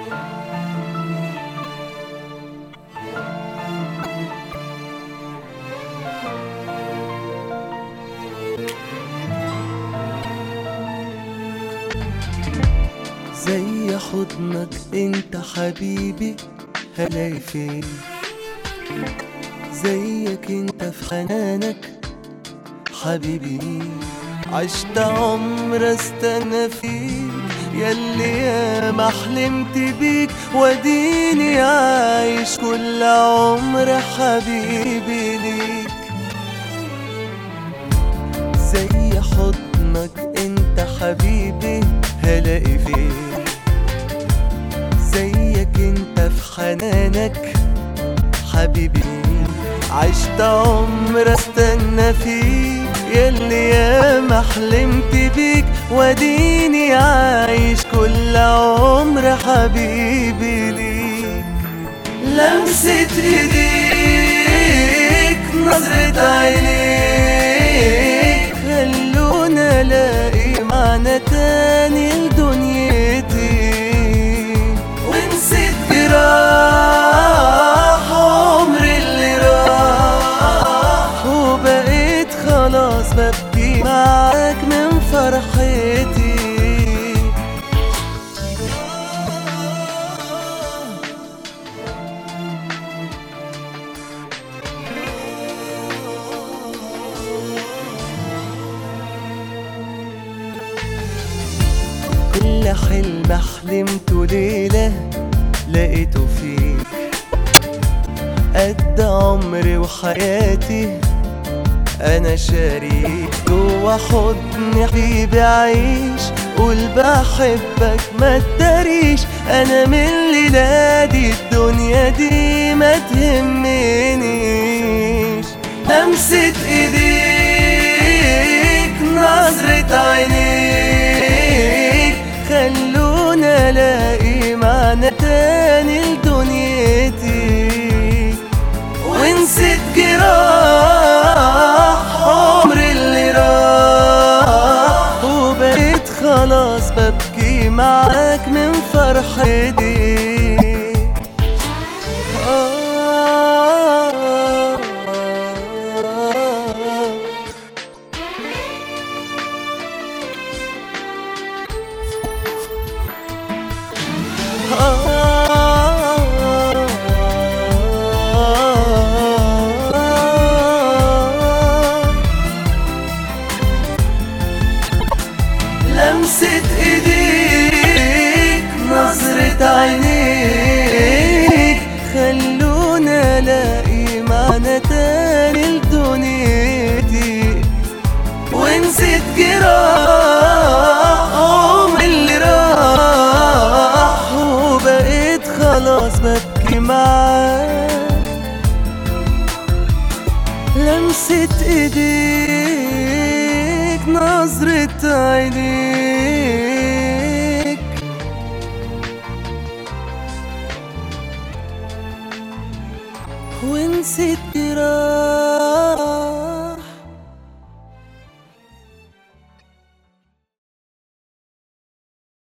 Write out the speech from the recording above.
زي حضنك انت حبيبي هلاقي فين زيك انت في حنانك حبيبي مين عشت عمر استنى فيك ياللي يا ما حلمت بيك وديني عايش كل عمر حبيبي ليك زي حضنك انت حبيبي هلاقي فين زيك انت في حنانك حبيبي عشت عمر استنى فيك ياللي يا ما حلمت بيك وديني عايش كل عمر حبيبي ليك لمسة ايديك نظرة عينيك خلونا الاقي معنى تاني لدنيتي ونسيت جراح عمري اللي راح وبقيت خلاص ببكي معاك من فرحتي كل حلم حلمته ليلة لقيته فيك قد عمري وحياتي أنا شريك جوا حضن حبيبي عيش قول بحبك ما تداريش أنا من الليلة دي الدنيا دي ما تهمنيش لمسة ايديك نظرة عينيك خلونا الاقي معنى تاني لدنيتي ونسيت جراح عمري اللي راح وبقيت خلاص ببكي معاك من فرحتي آه لمسة ايديك نظرة عينيك خلونا الاقي معنى تاني لدنيتي ونسيت جراح عمري اللي راح وبقيت خلاص ببكي معاك لمسة ايديك نظرة عينيك ونسيت جراح